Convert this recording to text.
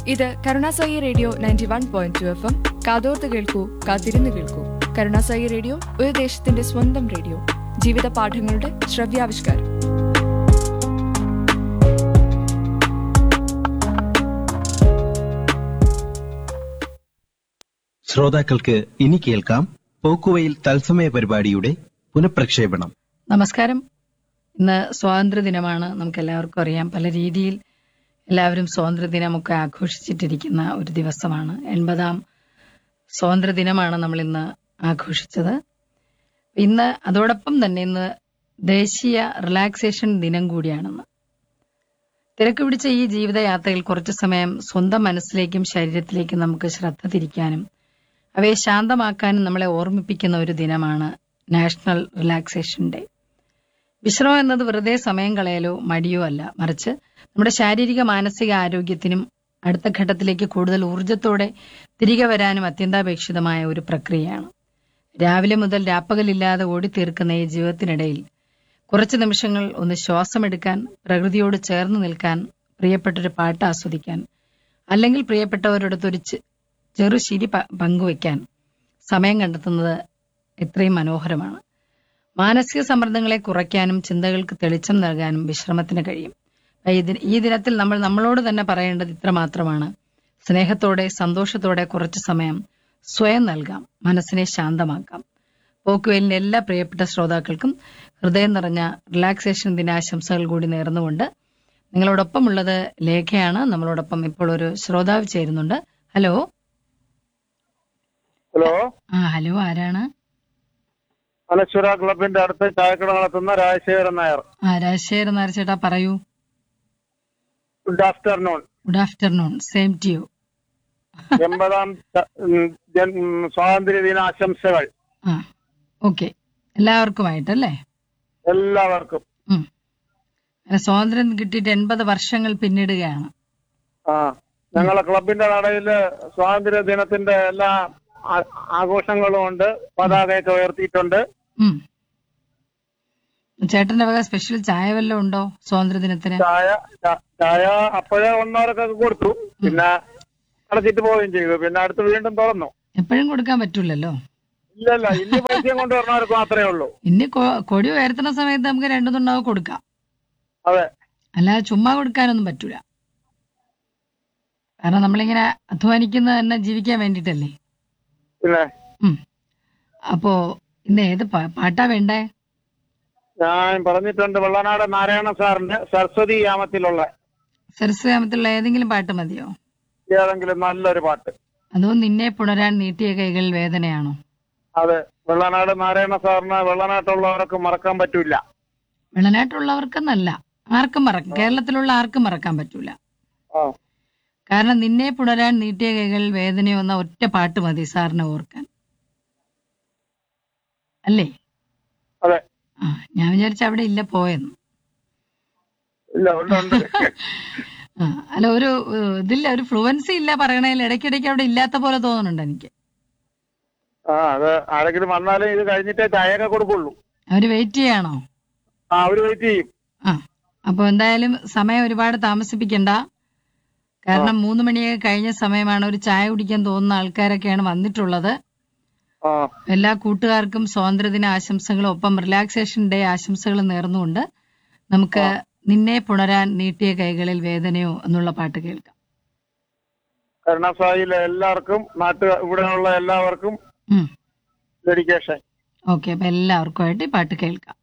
ഇത് കരുണാസായി radio ninety one point two F M കാതോർത്ത് കേൾക്കൂ കാത്തിരുന്ന് കേൾക്കൂ കരുണാസായി റേഡിയോ ഒരു ദേശത്തിന്റെ സ്വന്തം റേഡിയോ ജീവിത പാഠങ്ങളുടെ ശ്രവ്യാവിഷ്കാരം ശ്രോതാക്കൾക്ക് ഇനി കേൾക്കാം പോക്കുവയിൽ തത്സമയ പരിപാടിയുടെ പുനഃപ്രക്ഷേപണം നമസ്കാരം ഇന്ന് സ്വാതന്ത്ര്യ ദിനമാണ് നമുക്ക് എല്ലാവർക്കും അറിയാം പല രീതിയിൽ എല്ലാവരും സ്വാതന്ത്ര്യ ദിനമൊക്കെ ആഘോഷിച്ചിട്ടിരിക്കുന്ന ഒരു ദിവസമാണ് എൺപതാം സ്വാതന്ത്ര്യ ദിനമാണ് നമ്മൾ ഇന്ന് ആഘോഷിച്ചത് ഇന്ന് അതോടൊപ്പം തന്നെ ഇന്ന് ദേശീയ റിലാക്സേഷൻ ദിനം കൂടിയാണെന്ന് തിരക്ക് പിടിച്ച ഈ ജീവിതയാത്രയിൽ കുറച്ചു സമയം സ്വന്തം മനസ്സിലേക്കും ശരീരത്തിലേക്കും നമുക്ക് ശ്രദ്ധ തിരിക്കാനും അവയെ ശാന്തമാക്കാനും നമ്മളെ ഓർമ്മിപ്പിക്കുന്ന ഒരു ദിനമാണ് നാഷണൽ റിലാക്സേഷൻ ഡേ വിശ്രമം എന്നത് വെറുതെ സമയം കളയലോ മടിയോ അല്ല മറിച്ച് നമ്മുടെ ശാരീരിക മാനസിക ആരോഗ്യത്തിനും അടുത്ത ഘട്ടത്തിലേക്ക് കൂടുതൽ ഊർജത്തോടെ തിരികെ വരാനും അത്യന്താപേക്ഷിതമായ ഒരു പ്രക്രിയയാണ് രാവിലെ മുതൽ രാപ്പകലില്ലാതെ ഓടിത്തീർക്കുന്ന ഈ ജീവിതത്തിനിടയിൽ കുറച്ച് നിമിഷങ്ങൾ ഒന്ന് ശ്വാസമെടുക്കാൻ പ്രകൃതിയോട് ചേർന്ന് നിൽക്കാൻ പ്രിയപ്പെട്ടൊരു പാട്ട് ആസ്വദിക്കാൻ അല്ലെങ്കിൽ പ്രിയപ്പെട്ടവരോടൊത്ത് ഒരു ചെ- ചെറു ശിരി പ- പങ്കുവയ്ക്കാൻ സമയം കണ്ടെത്തുന്നത് എത്രയും മനോഹരമാണ് മാനസിക സമ്മർദ്ദങ്ങളെ കുറയ്ക്കാനും ചിന്തകൾക്ക് തെളിച്ചം നൽകാനും വിശ്രമത്തിന് കഴിയും അപ്പൊ ഈ ദിന- ഈ ദിനത്തിൽ നമ്മൾ നമ്മളോട് തന്നെ പറയേണ്ടത് ഇത്ര മാത്രമാണ് സ്നേഹത്തോടെ സന്തോഷത്തോടെ കുറച്ച് സമയം സ്വയം നൽകാം മനസ്സിനെ ശാന്തമാക്കാം പോക്കുവേലിന്റെ എല്ലാ പ്രിയപ്പെട്ട ശ്രോതാക്കൾക്കും ഹൃദയം നിറഞ്ഞ റിലാക്സേഷൻ ദിനാശംസകൾ കൂടി നേർന്നുകൊണ്ട് നിങ്ങളോടൊപ്പമുള്ളത് ലേഖയാണ് നമ്മളോടൊപ്പം ഇപ്പോൾ ഒരു ശ്രോതാവ് ചേരുന്നുണ്ട് ഹലോ ഹലോ ആ ഹലോ ആരാണ് അനശ്വര ക്ലബിന്റെ അടുത്ത് ചായക്കട നടത്തുന്ന രാജശേഖരൻ നായർ ആ രാജശേഖരൻ നായർ ചേട്ടാ പറയൂ good afternoon good afternoon same to you എൺപതാം ച- ഉം, ജൻ- ഉം, സ്വാതന്ത്ര്യ ദിന ആശംസകൾ ആ ഓക്കെ എല്ലാവർക്കുമായിട്ടല്ലേ എല്ലാവർക്കും ഉം. അങ്ങനെ സ്വാതന്ത്ര്യം കിട്ടിയിട്ട് എൺപത് വർഷങ്ങൾ പിന്നിടുകയാണ് ആ ഞങ്ങളെ ക്ലബിന്റെ നടയില് സ്വാതന്ത്ര്യ ദിനത്തിന്റെ എല്ലാ ആ- ആഘോഷങ്ങളും ഉണ്ട് പതാകയൊക്കെ ഉയർത്തിയിട്ടുണ്ട് ഉം. ചേട്ടന്റെ വക സ്പെഷ്യൽ ചായ വല്ലതും ഉണ്ടോ സ്വാതന്ത്ര്യ ദിനത്തിന് ചായ ച- ചായ അപ്പോഴേ ഒന്നവർക്കൊക്കെ കൊടുത്തു പിന്നെ അടച്ചിട്ട് പോവുകയും ചെയ്തു പിന്നെ അടുത്ത് വീണ്ടും തുറന്നു എപ്പോഴും കൊടുക്കാൻ പറ്റൂലല്ലോ ഇല്ലല്ല ഇനി പൈസയും കൊണ്ടുവരണവർക്ക് മാത്രമേ ഉള്ളൂ ഇനി കൊ- കൊടി ഉയർത്തുന്ന സമയത്ത് നമുക്ക് രണ്ടു തുണ്ടാവ് കൊടുക്കാം അതെ അല്ലാതെ ചുമ്മാ കൊടുക്കാനൊന്നും പറ്റൂല കാരണം നമ്മളിങ്ങനെ അധ്വാനിക്കുന്നത് തന്നെ ജീവിക്കാൻ വേണ്ടിട്ടല്ലേ പിന്നെ ഉം. അപ്പോ ഇന്ന് ഏത് പാ- പാട്ടാ വേണ്ടേ ഞാൻ പറഞ്ഞിട്ടുണ്ട് വെള്ളനാട് നാരായണ സാറിന്റെ സരസ്വതി യാമത്തിലുള്ള സരസ്വയാമത്തിലുള്ള ഏതെങ്കിലും പാട്ട് മതിയോ ഏതെങ്കിലും നല്ലൊരു പാട്ട് അതോ നിന്നെ പുണരാൻ നീട്ടിയ കൈകൾ വേദനയാണോ അതെ വെള്ളനാട് നാരായണ സാറിന് വെള്ളനാട്ടുള്ളവർക്ക് മറക്കാൻ പറ്റൂല വെള്ളനാട്ടുള്ളവർക്കെന്നല്ല ആർക്കും മറക്കാം കേരളത്തിലുള്ള ആർക്കും മറക്കാൻ പറ്റൂല ആ കാരണം നിന്നെ പുണരാൻ നീട്ടിയ കൈകൾ വേദനയോ എന്ന ഒറ്റ പാട്ട് മതി സാറിനെ ഓർക്കാൻ അല്ലേ അതെ ആ ഞാൻ വിചാരിച്ച അവിടെ ഇല്ല പോയെന്ന് ഇല്ല ഉണ്ട് ഉണ്ട് ആ അല്ല ഒരു ഏഹ്, ഇതില്ല ഒരു ഫ്ലുവൻസി ഇല്ല പറയണതിൽ ഇടയ്ക്കിടയ്ക്ക് അവിടെ ഇല്ലാത്ത പോലെ തോന്നുന്നുണ്ട് എനിക്ക് ആ അത് ആരെങ്കിലും വന്നാലേ ഇത് കഴിഞ്ഞിട്ടേ ചായയൊക്കെ കൊടുക്കുള്ളൂ അവര് വെയിറ്റ് ചെയ്യാണോ ആ അവര് വെയിറ്റ് ചെയ്യും ആ അപ്പൊ എന്തായാലും സമയം ഒരുപാട് താമസിപ്പിക്കണ്ട കാരണം മൂന്ന് മണിയൊക്കെ കഴിഞ്ഞ സമയമാണ് ഒരു ചായ കുടിക്കാൻ തോന്നുന്ന ആൾക്കാരൊക്കെയാണ് വന്നിട്ടുള്ളത് ആ എല്ലാ കൂട്ടുകാർക്കും സ്വാതന്ത്ര്യദിന ആശംസകളും ഒപ്പം റിലാക്സേഷൻ ഡേ ആശംസകളും നേർന്നുകൊണ്ട് നമുക്ക് നിന്നെ പുണരാൻ നീട്ടിയ കൈകളിൽ വേദനയോ എന്നുള്ള പാട്ട് കേൾക്കാം കരുണാസായിലെ എല്ലാവർക്കും നാട്ടു ഇവിടെയുള്ള എല്ലാവർക്കും ഉം ഡെഡിക്കേഷൻ ഓക്കെ അപ്പൊ എല്ലാവർക്കുമായിട്ട് ഈ പാട്ട് കേൾക്കാം